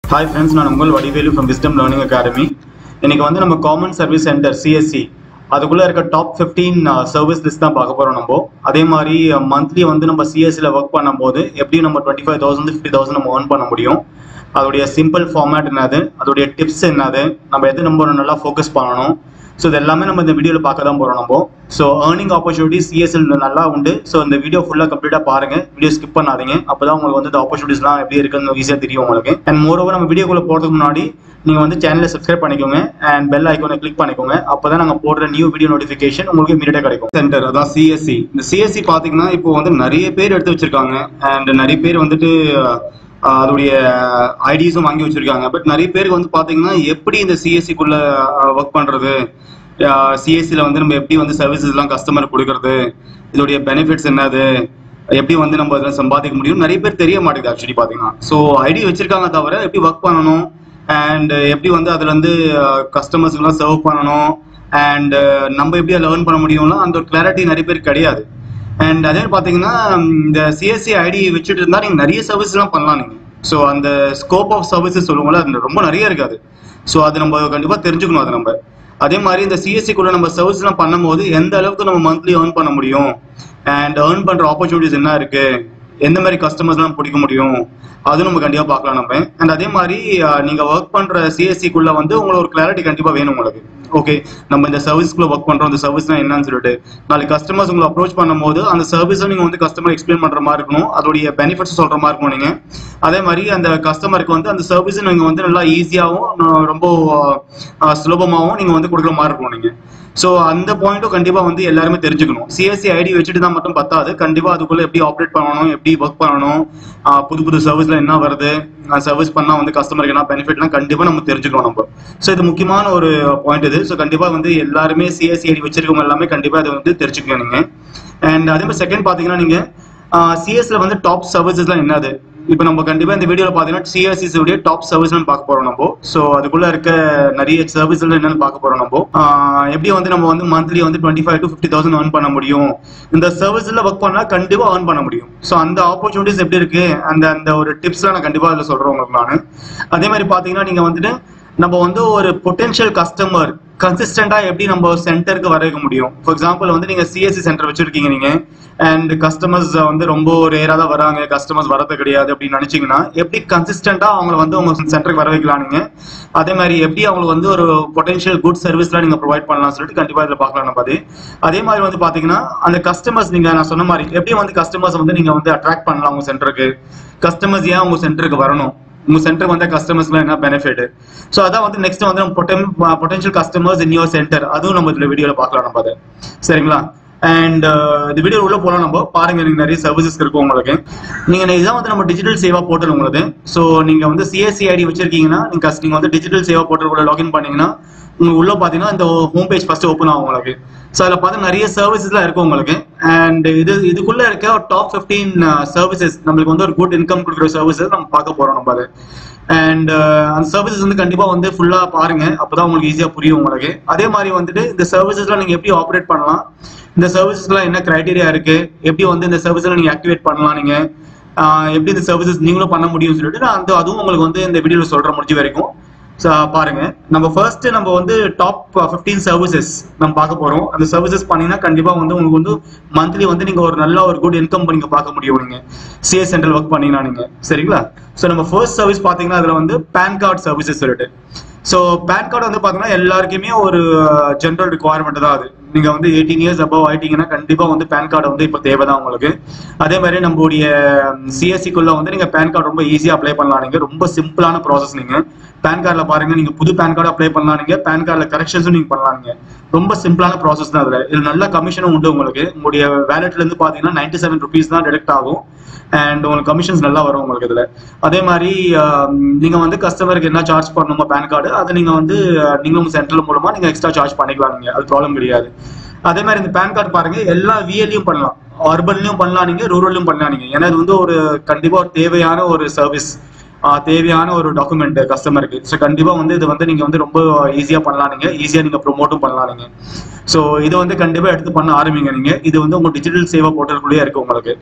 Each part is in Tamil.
ஹாய் ஃப்ரெண்ட்ஸ் நான் உங்கள் Vadivelu from Wisdom Learning Academy இன்னைக்கு வந்து நம்ம காமன் சர்வீஸ் சென்டர் சிஎஸ்சி அதுக்குள்ளே இருக்க டாப் ஃபிஃப்டீன் சர்வீஸ் லிஸ்ட் தான் பார்க்க போகிறோம் நம்ம அதே மாதிரி மந்த்லி வந்து நம்ம சிஎஸ்சியில் ஒர்க் பண்ணும்போது எப்படி நம்ம twenty five thousand fifty thousand நம்ம earn பண்ண முடியும் அதோடைய சிம்பிள் ஃபார்மேட் என்னது அதோடைய டிப்ஸ் என்னது நம்ம எது நம்ம நல்லா ஃபோக்கஸ் பண்ணணும் ஸோ இது எல்லாமே நம்ம இந்த வீடியோவில் பார்க்க தான் போகிறோம் நம்ம ஸோ ஏர்னிங் ஆப்பர்ச்சுனிட்டிஸ் சிஎஸ்எல் நல்லா உண்டு ஸோ இந்த வீடியோ ஃபுல்லாக கம்ப்ளீட்டாக பாருங்க வீடியோ ஸ்கிப் பண்ணாதீங்க அப்போ தான் உங்களுக்கு வந்து இந்த ஆப்பர்ச்சுனிட்டிஸ்லாம் எப்படி இருக்குன்னு ஈஸியாக தெரியும் உங்களுக்கு அண்ட் மோரோவர் நம்ம வீடியோக்குள்ளே போகிறதுக்கு முன்னாடி நீங்கள் வந்து சேனலை சப்ஸ்கிரைப் பண்ணிக்கோங்க அண்ட் பெல் ஐக்கானை கிளிக் பண்ணிக்கோங்க அப்போ தான் நாங்கள் போடுற நியூ வீடியோ நோட்டிஃபிகேஷன் உங்களுக்கு இமீடியட்டாக கிடைக்கும் சென்டர் அதான் சிஎஸ்சி இந்த சிஎஸ்சி பார்த்தீங்கன்னா இப்போ வந்து நிறைய பேர் எடுத்து வச்சிருக்காங்க அண்ட் நிறைய பேர் வந்துட்டு ஆஹ் அதோடைய ஐடிஸும் வாங்கி வச்சிருக்காங்க பட் நிறைய பேருக்கு வந்து பாத்தீங்கன்னா எப்படி இந்த சிஎஸ்சிக்குள்ள ஒர்க் பண்றது சிஎஸ்சியில் வந்து நம்ம எப்படி வந்து சர்வீசஸ் எல்லாம் கஸ்டமர் கொடுக்கறது இதோடைய பெனிஃபிட்ஸ் என்னது எப்படி வந்து நம்ம அதில் சம்பாதிக்க முடியும் நிறைய பேர் தெரிய மாட்டேங்குது ஆக்சுவலி பார்த்தீங்கன்னா ஸோ ஐடி வச்சிருக்காங்க தவிர எப்படி ஒர்க் பண்ணணும் அண்ட் எப்படி வந்து அதில் வந்து கஸ்டமர்ஸ்க்குலாம் சர்வ் பண்ணணும் அண்ட் நம்ம எப்படி அதில் லேர்ன் பண்ண முடியும்னா அந்த ஒரு கிளாரிட்டி நிறைய பேருக்கு கிடையாது அண்ட் அதே மாதிரி பார்த்தீங்கன்னா இந்த சிஎஸ்சி ஐடி வச்சுட்டு இருந்தால் நீங்கள் நிறைய சர்வீஸ்லாம் பண்ணலாம் நீங்கள் ஸோ அந்த ஸ்கோப் ஆஃப் சர்வீசஸ் சொல்லுவோம்ல அது ரொம்ப நிறைய இருக்காது ஸோ அது நம்ம கண்டிப்பாக தெரிஞ்சுக்கணும் அது நம்ம அதே மாதிரி இந்த சிஎஸ்சிக்குள்ள நம்ம சர்வீஸ்லாம் பண்ணும்போது எந்த அளவுக்கு நம்ம மந்த்லி ஏர்ன் பண்ண முடியும் அண்ட் ஏர்ன் பண்ணுற ஆப்பர்ச்சுனிட்டிஸ் என்ன இருக்கு எந்த மாதிரி கஸ்டமர்ஸ்லாம் பிடிக்க முடியும் அதுவும் நம்ம கண்டிப்பாக பார்க்கலாம் நம்ம அண்ட் அதே மாதிரி அஹ், நீங்க ஒர்க் பண்ற சிஎஸ்சிக்குள்ள வந்து உங்களுக்கு ஒரு கிளாரிட்டி கண்டிப்பாக வேணும் உங்களுக்கு ஓகே நம்ம இந்த சர்வீஸ்க்குள்ள ஒர்க் பண்றோம் இந்த சர்வீஸ்னா என்னன்னு சொல்லிட்டு நாளைக்கு கஸ்டமர்ஸ் உங்களை அப்ரோச் பண்ணும்போது அந்த சர்வீஸை நீங்க வந்து கஸ்டமர் எக்ஸ்பிளைன் பண்ற மாதிரி இருக்கணும் அதோடைய பெனிஃபிட்ஸ் சொல்ற மாதிரி இருக்கணும் நீங்க அதே மாதிரி அந்த கஸ்டமருக்கு வந்து அந்த சர்வீஸ் நீங்க வந்து நல்லா ஈஸியாகவும் ரொம்ப அஹ், சுலபமாகவும் நீங்க வந்து கொடுக்குற மாதிரி இருக்கணும் நீங்க ஸோ அந்த பாயிண்ட்டும் கண்டிப்பா வந்து எல்லாருமே தெரிஞ்சுக்கணும் சிஎஸ்சி ஐடி வச்சுட்டு தான் மட்டும் பத்தாது கண்டிப்பா அதுக்குள்ள எப்படி ஆப்ரேட் பண்ணணும் எப்படி ஒர்க் பண்ணணும் ஆஹ் புது புது சர்வீஸ்ல என்ன வருது சர்வீஸ் பண்ணா வந்து கஸ்டமருக்கு என்ன பெனிஃபிட்லாம் கண்டிப்பா நம்ம தெரிஞ்சுக்கணும் நம்ம ஸோ இது முக்கியமான ஒரு பாயிண்ட் இது ஸோ கண்டிப்பா வந்து எல்லாருமே சிஎஸ்சி ஐடி வச்சிருக்கவங்க எல்லாமே கண்டிப்பா அதை வந்து தெரிஞ்சுக்கணும் நீங்க அண்ட் அதே மாதிரி செகண்ட் பாத்தீங்கன்னா நீங்க சிஎஸ்ல வந்து டாப் சர்வீசஸ்லாம் என்னது இப்போ நம்ம கண்டிப்பா இந்த வீடியோல பாத்தீங்கன்னா சிஎஸ்சிஸ் உடைய டாப் சர்வீஸ் பார்க்க போறோம் நம்ம ஸோ அதுக்குள்ள இருக்க நிறைய சர்வீஸ்ல என்னன்னு பார்க்க போறோம் நம்ம ஆஹ் எப்படி வந்து நம்ம வந்து மந்த்லி வந்து twenty five to fifty thousand earn பண்ண முடியும் இந்த சர்வீஸ்ல ஒர்க் பண்ணா கண்டிப்பா earn பண்ண முடியும் ஸோ அந்த ஆப்பர்ச்சுனிட்டிஸ் எப்படி இருக்கு அந்த அந்த ஒரு டிப்ஸ்லாம் நான் கண்டிப்பா அதில் சொல்றேன் உங்களுக்கு நான் அதே மாதிரி பாத்தீங்கன்னா நீங்க வந்துட்டு நம்ம வந்து ஒரு பொட்டென்ஷியல் கஸ்டமர் கன்சிஸ்டண்டா எப்படி நம்ம சென்டருக்கு வர வைக்க முடியும் ஃபார் எக்ஸாம்பிள் வந்து நீங்க சிஎஸ்சி சென்டர் வச்சிருக்கீங்க நீங்க அண்ட் கஸ்டமர்ஸ் வந்து ரொம்ப ரேரா தான் வராங்க கஸ்டமர்ஸ் வரது கிடையாது அப்படின்னு நினைச்சீங்கன்னா எப்படி கன்சிஸ்டண்டா அவங்கள வந்து உங்க சென்டருக்கு வர வைக்கலாம் நீங்க அதே மாதிரி எப்படி அவங்களுக்கு வந்து ஒரு பொட்டன்ஷியல் குட் சர்வீஸ்லாம் நீங்க ப்ரொவைட் பண்ணலாம் சொல்லிட்டு கண்டிப்பா இதுல பார்க்கலாம் நம்ம அது அதே மாதிரி வந்து பாத்தீங்கன்னா அந்த கஸ்டமர்ஸ் நீங்க நான் சொன்ன மாதிரி எப்படி வந்து கஸ்டமர்ஸ் வந்து நீங்க வந்து அட்ராக்ட் பண்ணலாம் உங்க சென்டருக்கு கஸ்டமர்ஸ் ஏன் உங்க சென்டருக்கு வரணும் உங்க சென்டர் வந்த கஸ்டமர்ஸ்லாம் என்ன பெனிஃபிட் ஸோ அதான் வந்து நெக்ஸ்ட் வந்து நம்ம potential customers in your centre அதுவும் நம்ம இதுல வீடியோல பார்க்கலாம் நம்ம அதை சரிங்களா அண்ட் இந்த வீடியோ உள்ள போலாம் நம்ம பாருங்க நீங்க நிறைய சர்வீசஸ் இருக்கும் உங்களுக்கு நீங்க இதான் வந்து நம்ம டிஜிட்டல் சேவா போர்ட்டல் உங்களுக்கு ஸோ நீங்க வந்து சிஎஸ்சி ஐடி வச்சிருக்கீங்கன்னா நீங்க cus- நீங்க வந்து டிஜிட்டல் சேவா போர்ட்டல் உள்ள லாகின் பண்ணீங்கன்னா உங்களுக்கு உள்ள பாத்தீங்கன்னா இந்த ஹோம் பேஜ் ஃபர்ஸ்ட் ஓப்பன் ஆகும் உங்களுக்கு ஸோ அதில் பார்த்தா நிறைய சர்வீசஸ்லாம் இருக்கும் உங்களுக்கு அண்ட் இது இதுக்குள்ள இருக்க ஒரு டாப் ஃபிஃப்டீன் சர்வீசஸ் நம்மளுக்கு வந்து ஒரு குட் இன்கம் கொடுக்குற சர்வீசஸ் நம்ம பார்க்க போறோம் நம்ம அது அண்ட் அந்த சர்வீசஸ் வந்து கண்டிப்பா வந்து ஃபுல்லா பாருங்க அப்பதான் உங்களுக்கு ஈஸியா புரியும் உங்களுக்கு அதே மாதிரி வந்துட்டு இந்த சர்வீசஸ்லாம் நீங்க எப்படி ஆப்ரேட் பண்ணலாம் இந்த சர்வீசஸ்லாம் என்ன கிரைட்டீரியா இருக்கு எப்படி வந்து இந்த சர்வீஸ்ல நீங்க ஆக்டிவேட் பண்ணலாம் நீங்க ஆஹ் எப்படி இந்த சர்வீசஸ் நீங்களும் பண்ண முடியும்னு சொல்லிட்டு நான் அந்த அதுவும் உங்களுக்கு வந்து இந்த வீடியோல சொல்ற முடிஞ்ச வரைக்கும் So, பாருங்க நம்ம ஃபர்ஸ்ட் நம்ம வந்து டாப் 15 சர்வீசஸ் நம்ம பார்க்க போறோம் அந்த சர்வீசஸ் பண்ணீங்கன்னா கண்டிப்பா வந்து உங்களுக்கு வந்து மந்த்லி வந்து நீங்க ஒரு நல்ல ஒரு குட் இன்கம் நீங்க பார்க்க முடியும் நீங்க சிஎஸ் சென்ட்ரல் ஒர்க் பண்ணீங்கன்னா நீங்க சரிங்களா ஸோ நம்ம ஃபர்ஸ்ட் சர்வீஸ் பாத்தீங்கன்னா அதுல வந்து பேன் கார்டு சர்வீசஸ் சொல்லிட்டு ஸோ பேன் கார்டு வந்து பாத்தீங்கன்னா எல்லாருக்குமே ஒரு ஜென்ரல் ரிக்குவயர்மெண்ட் தான் அது நீங்க வந்து எயிட்டீன் இயர்ஸ் அபவ் ஆயிட்டீங்கன்னா கண்டிப்பா வந்து பேன் கார்டு வந்து இப்போ தேவைதான் உங்களுக்கு அதே மாதிரி நம்மளுடைய சிஎஸ்சிக்குள்ள வந்து நீங்க பேன் கார்டு ரொம்ப ஈஸியா அப்ளை பண்ணலாம் நீங்க ரொம்ப சிம்பிளான ப்ராசஸ் நீங்க பேன் கார்டுல பாருங்க நீங்க புது பேன் கார்டு அப்ளை பண்ணலாம் நீங்க பேன் கார்டுல கரெக்ஷன்ஸும் நீங்க பண்ணலாம் நீங்க ரொம்ப சிம்பிளான ப்ராசஸ் தான் அதுல இதுல நல்ல கமிஷனும் உண்டு உங்களுக்கு உங்களுடைய வேலெட்ல இருந்து பாத்தீங்கன்னா நைன்டி செவன் ருபீஸ் தான் டிடெக்ட் ஆகும் அண்ட் உங்களுக்கு கமிஷன்ஸ் நல்லா வரும் உங்களுக்கு இதுல அதே மாதிரி ஆஹ், நீங்க வந்து கஸ்டமருக்கு என்ன சார்ஜ் பண்ணணுமோ பேன் கார்டு அதை நீங்க வந்து ஆஹ், நீங்க உங்க சென்ட்ரல் மூலமா நீங்க எக்ஸ்ட்ரா சார்ஜ் பண்ணிக்கலாம் நீங்க அது ப்ராப்ளம் கிடையாது அதே மாதிரி இந்த பேன் கார்டு பாருங்க எல்லா விஎல்லையும் பண்ணலாம் அர்பன்லயும் பண்ணலாம் நீங்க ரூரல்லையும் பண்ணலாம் நீங்க ஏன்னா இது வந்து ஒரு கண்டிப்பா ஒரு தேவையான ஒரு சர்வீஸ் தேவையான ஒரு டாக்குமெண்ட் கஸ்டமருக்கு ஸோ கண்டிப்பா வந்து இது வந்து நீங்க வந்து ரொம்ப ஈஸியா பண்ணலாம் நீங்க ஈஸியா நீங்க ப்ரொமோட்டும் பண்ணலாம் நீங்க ஸோ இதை வந்து கண்டிப்பா எடுத்து பண்ண ஆரம்பிங்க நீங்க இது வந்து உங்க டிஜிட்டல் சேவை போர்ட்டலுக்குள்ளேயே இருக்கு உங்களுக்கு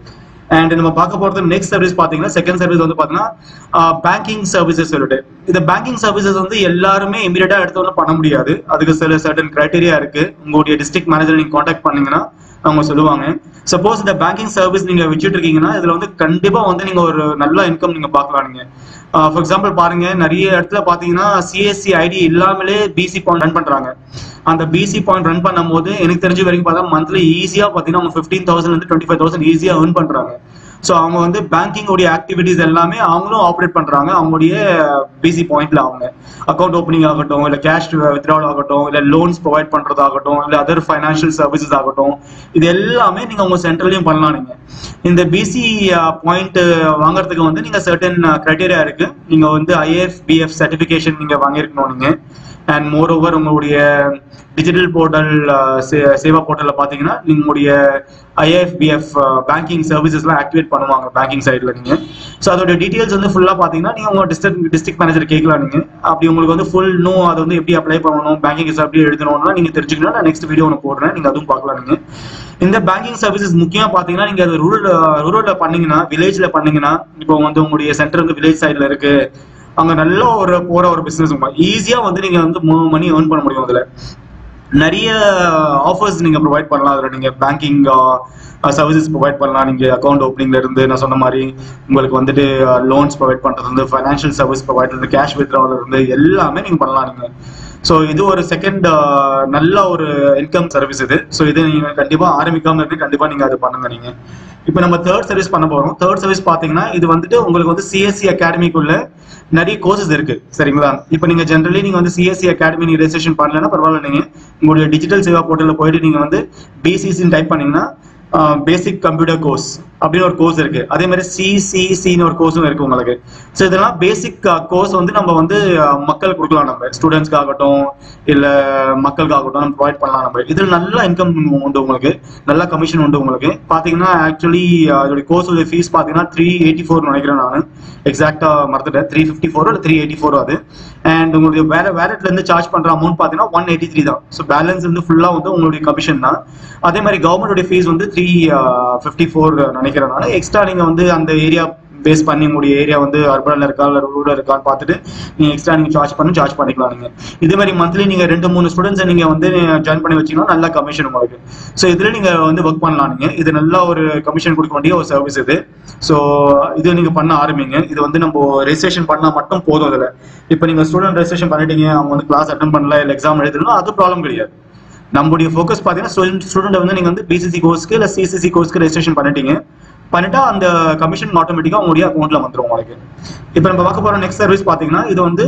அண்ட் நம்ம பார்க்க போறது நெக்ஸ்ட் சர்வீஸ் பாத்தீங்கன்னா செகண்ட் சர்வீஸ் வந்து பாத்தீங்கன்னா பேங்கிங் சர்வீசஸ் சொல்லிட்டு இந்த பேங்கிங் சர்வீசஸ் வந்து எல்லாருமே இமீடியட்டா எடுத்தோன்னு பண்ண முடியாது அதுக்கு சில சர்டன் கிரைட்டீரியா இருக்கு உங்களுடைய டிஸ்ட்ரிக்ட் மேனேஜர் நீங்க காண்டாக்ட் பண்ணீங்கன்னா அவங்க சொல்லுவாங்க சப்போஸ் இந்த பேங்கிங் சர்வீஸ் நீங்க வச்சுட்டு இருக்கீங்கன்னா இதுல வந்து கண்டிப்பா வந்து நீங்க ஒரு நல்ல இன்கம் நீங்க பார்க்கலாம் நீங்க ஃபார் எக்ஸாம்பிள் பாருங்க நிறைய இடத்துல பாத்தீங்கன்னா சிஎஸ்சி ஐடி இல்லாமலே பிசி பாயிண்ட் ரன் பண்றாங்க அந்த பிசி பாயிண்ட் ரன் பண்ணும்போது எனக்கு தெரிஞ்ச வரைக்கும் பார்த்தா மந்த்லி ஈஸியா பாத்தீங்கன்னா அவங்க ஃபிஃப்டீன் தௌசண்ட் இருந்து டுவெண்ட்டி ஃபைவ் தௌசண்ட் ஈஸியா earn பண்றாங்க ஸோ அவங்க வந்து பேங்கிங் உடைய ஆக்டிவிட்டிஸ் எல்லாமே அவங்களும் ஆப்ரேட் பண்றாங்க அவங்களுடைய பிசி பாயிண்ட்ல அவங்க அக்கௌண்ட் ஓப்பனிங் ஆகட்டும் இல்ல கேஷ் வித்ட்ராவல் ஆகட்டும் இல்ல லோன்ஸ் ப்ரொவைட் பண்றதாகட்டும் இல்ல அதர் ஃபைனான்ஷியல் சர்வீசஸ் ஆகட்டும் இது எல்லாமே நீங்க உங்க சென்ட்ரலையும் பண்ணலாம் நீங்க இந்த பிசி பாயிண்ட் வாங்குறதுக்கு வந்து நீங்க சர்டன் கிரைட்டீரியா இருக்கு நீங்க வந்து ஐஎஃபிஎஃப் சர்டிபிகேஷன் நீங்க வாங்கியிருக்கணும் நீங்க அண்ட் மோர் ஓவர் உங்களுடைய டிஜிட்டல் போர்ட்டல் சேவா போர்ட்டல்ல பாத்தீங்கன்னா உங்களுடைய ஐஎஃபிஎஃப் பேங்கிங் சர்வீசஸ்லாம் ஆக்டிவேட் பண்ணுவாங்க பேங்கிங் சைடில் நீங்க ஸோ அதோட டீடைல்ஸ் வந்து ஃபுல்லா பாத்தீங்கன்னா நீங்க உங்க டிஸ்ட்ரிக்ட் டிஸ்ட்ரிக்ட் மேனேஜர் கேட்கலாம் நீங்க அப்படி உங்களுக்கு வந்து ஃபுல் நோ அதை வந்து எப்படி அப்ளை பண்ணணும் பேங்கிங் எப்படி எழுதணும்னா நீங்க தெரிஞ்சுக்கணும் நான் நெக்ஸ்ட் வீடியோ ஒன்று போடுறேன் நீங்க அதுவும் பார்க்கலாம் நீங்க இந்த பேங்கிங் சர்வீசஸ் முக்கியமா பாத்தீங்கன்னா நீங்க அது ரூரல் ரூரல்ல பண்ணீங்கன்னா வில்லேஜ்ல பண்ணீங்கன்னா இப்போ வந்து உங்களுடைய சென்டர் வந்து வில்லேஜ் சைட்ல இருக்கு அங்க நல்ல ஒரு போற ஒரு பிசினஸ் ஈஸியா வந்து நீங்க வந்து மணி ஏர்ன் பண்ண முடியும் அதுல நிறைய ஆஃபர்ஸ் நீங்க ப்ரொவைட் பண்ணலாம் அதுல நீங்க பேங்கிங் சர்வீசஸ் ப்ரொவைட் பண்ணலாம் நீங்க அக்கௌண்ட் ஓப்பனிங்ல இருந்து நான் சொன்ன மாதிரி உங்களுக்கு வந்துட்டு லோன்ஸ் ப்ரொவைட் பண்றது வந்து ஃபைனான்ஷியல் சர்வீஸ் ப்ரொவைட் இருந்து கேஷ் வித்ராவல் இருந்து எல்லாமே நீங்க பண்ணலாம் நீங்க ஸோ இது ஒரு செகண்ட் நல்ல ஒரு இன்கம் சர்வீஸ் இது ஸோ இது நீங்க கண்டிப்பா ஆரம்பிக்காம இருக்கு கண்டிப்பா நீங்க அது பண்ணுங்க நீங்க இப்போ நம்ம தேர்ட் சர்வீஸ் பண்ண போறோம் தேர்ட் சர்வீஸ் பாத்தீங்கன்னா இது வந்துட்டு உங்களுக்கு வந்து சிஎஸ்சி அகாடமிக்குள்ள நிறைய கோர்சஸ் இருக்கு சரிங்களா இப்போ நீங்க ஜென்ரலி நீங்க வந்து சிஎஸ்சி அகாடமி நீங்க ரெஜிஸ்ட்ரேஷன் பண்ணலன்னா பரவாயில்ல நீங்க உங்களுடைய டிஜிட்டல் சேவா போர்ட்டல்ல போயிட்டு நீங்க வந்து பிசிசின்னு டைப் பண்ணீங்கன்னா பேசிக் கம்ப்யூட்டர் கோர்ஸ் அப்படின்னு ஒரு கோர்ஸ் இருக்கு அதே மாதிரி சிசிசின்னு ஒரு கோர்ஸும் இருக்கு உங்களுக்கு ஸோ இதெல்லாம் பேசிக் கோர்ஸ் வந்து நம்ம வந்து அஹ், மக்கள் கொடுக்கலாம் நம்ம ஸ்டூடெண்ட்ஸ்க்கு ஆகட்டும் இல்ல மக்களுக்கு ஆகட்டும் நம்ம ப்ரொவைட் பண்ணலாம் நம்ம இதில் நல்ல இன்கம் உண்டு உங்களுக்கு நல்ல கமிஷன் உண்டு உங்களுக்கு பாத்தீங்கன்னா ஆக்சுவலி அதோட கோர்ஸோட ஃபீஸ் பாத்தீங்கன்னா த்ரீ எயிட்டி ஃபோர் நினைக்கிறேன் நான் எக்ஸாக்டா மறந்துட்டேன் த்ரீ ஃபிஃப்டி ஃபோர் இல்லை த்ரீ எயிட்டி ஃபோர் அது அண்ட் உங்களுடைய வேற வேலட்ல இருந்து சார்ஜ் பண்ற அமௌண்ட் பாத்தீங்கன்னா ஒன் எயிட்டி த்ரீ தான் ஸோ பேலன்ஸ் வந்து ஃபுல்லா வந்து உங்களுடைய கமிஷன் தான் அதே மாதிரி கவர்மெண்டோட ஃபீஸ் வந்து த்ரீ ஃபிஃப்டி ஃபோர் நினைக்கிறேன் நான் எக்ஸ்ட்ரா நீங்க வந்து அந்த ஏரியா பேஸ் பண்ணி உங்களுடைய ஏரியா வந்து அர்பன்ல இருக்கா இல்ல ரூரல் இருக்கான்னு பார்த்துட்டு நீங்க எக்ஸ்ட்ரா நீங்க சார்ஜ் பண்ணி சார்ஜ் பண்ணிக்கலாம் நீங்க இதே மாதிரி மந்த்லி நீங்க ரெண்டு மூணு ஸ்டூடெண்ட்ஸ் நீங்க வந்து ஜாயின் பண்ணி வச்சீங்கன்னா நல்ல கமிஷன் உங்களுக்கு ஸோ இதுல நீங்க வந்து ஒர்க் பண்ணலாம் நீங்க இது நல்ல ஒரு கமிஷன் கொடுக்க வேண்டிய ஒரு சர்வீஸ் இது ஸோ இது நீங்க பண்ண ஆரம்பிங்க இது வந்து நம்ம ரெஜிஸ்ட்ரேஷன் பண்ணா மட்டும் போதும் இதுல இப்போ நீங்க ஸ்டூடெண்ட் ரெஜிஸ்ட்ரேஷன் பண்ணிட்டீங்க அவங்க வந்து கிளாஸ் அட்டன் பண்ணல இல்லை எக்ஸாம் எழுதணும் அது ப்ராப்ளம் கிடையாது நம்மளுடைய ஃபோக்கஸ் பார்த்தீங்கன்னா ஸ்டூடெண்ட் வந்து நீங்க வந்து பிசிசி கோர்ஸ்க்கு இல்லை சிசிசி கோர்ஸ்க்கு ரெஜிஸ்ட்ரேஷன் பண்ணிட்டீங்க பண்ணிட்டா அந்த கமிஷன் ஆட்டோமேட்டிக்கா உங்களுடைய அக்கௌண்ட்ல வந்துரும் உங்களுக்கு இப்போ நம்ம பார்க்க போற நெக்ஸ்ட் சர்வீஸ் பாத்தீங்கன்னா இது வந்து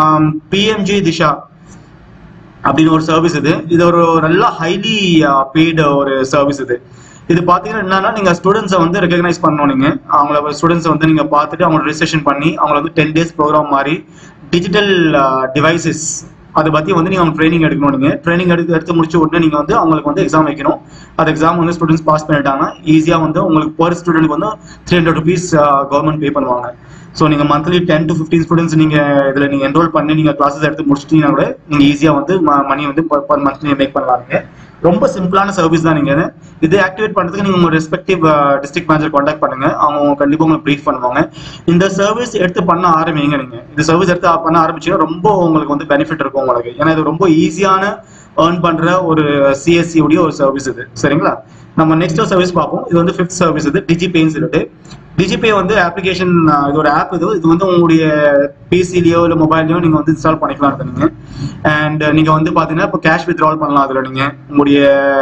பிஎம்ஜி திஷா அப்படின்னு ஒரு சர்வீஸ் இது இது ஒரு நல்ல ஹைலி பெய்டு ஒரு சர்வீஸ் இது இது பாத்தீங்கன்னா என்னன்னா நீங்க ஸ்டூடெண்ட்ஸை வந்து ரெகக்னைஸ் பண்ணணும் நீங்க அவங்கள ஸ்டூடெண்ட்ஸ் வந்து நீங்க பார்த்துட்டு அவங்கள ரெஜிஸ்ட்ரேஷன் பண்ணி அவங்கள வந்து டென் டேஸ் ப்ரோக்ராம் மாதிரி டிஜிட்டல் டிவைசஸ் அதை பத்தி வந்து நீங்க அவங்க ட்ரைனிங் எடுக்கணும் நீங்க ட்ரைனிங் எடுத்து எடுத்து முடிச்ச உடனே நீங்க வந்து அவங்களுக்கு வந்து எக்ஸாம் வைக்கணும் அந்த எக்ஸாம் வந்து ஸ்டூடெண்ட்ஸ் பாஸ் பண்ணிட்டாங்கன்னா ஈஸியா வந்து உங்களுக்கு பர் ஸ்டூடெண்ட்க்கு வந்து three hundred rupees government pay பண்ணுவாங்க ஸோ நீங்க monthly ten to fifteen students நீங்க இதுல நீங்க என்ரோல் பண்ணி நீங்க கிளாஸஸ் எடுத்து முடிச்சிட்டீங்கன்னா கூட நீங்க ஈஸியா வந்து மணி வந்து பர் மந்த் நீங்க மேக் பண்ணலாம் நீங்க ரொம்ப சிம்பிளான சர்வீஸ் தான் நீங்க இது. இது ஆக்டிவேட் பண்றதுக்கு நீங்க உங்க ரெஸ்பெக்டிவ் டிஸ்ட்ரிக்ட் மேனேஜர் காண்டாக்ட் பண்ணுங்க அவங்க உங்களுக்கு கண்டிப்பா உங்களுக்கு ப்ரீஃப் பண்ணுவாங்க இந்த சர்வீஸ் எடுத்து பண்ண ஆரம்பிங்க நீங்க இந்த சர்வீஸ் எடுத்து பண்ண ஆரம்பிச்சீங்கன்னா ரொம்ப உங்களுக்கு வந்து பெனிஃபிட் இருக்கும் உங்களுக்கு ஏன்னா இது ரொம்ப ஈஸியான ஏர்ன் பண்ற ஒரு சிஎஸ்சி உடைய ஒரு சர்வீஸ் இது சரிங்களா நம்ம நெக்ஸ்ட் சர்வீஸ் பார்ப்போம் இது வந்து ஃபிஃப்த் சர்வீஸ் இது டிஜிபேன்னு சொல்லிட்டு டிஜிபே வந்து அப்ளிகேஷன் இது ஒரு ஆப் இது இது வந்து உங்களுடைய பிசிலயோ இல்லை மொபைல்லையோ நீங்க வந்து இன்ஸ்டால் பண்ணிக்கலாம் இருக்கு நீங்க அண்ட் நீங்க வந்து பாத்தீங்கன்னா இப்போ கேஷ் வித்ட்ரால் பண்ணலாம் அதுல நீங்க உங்களுடைய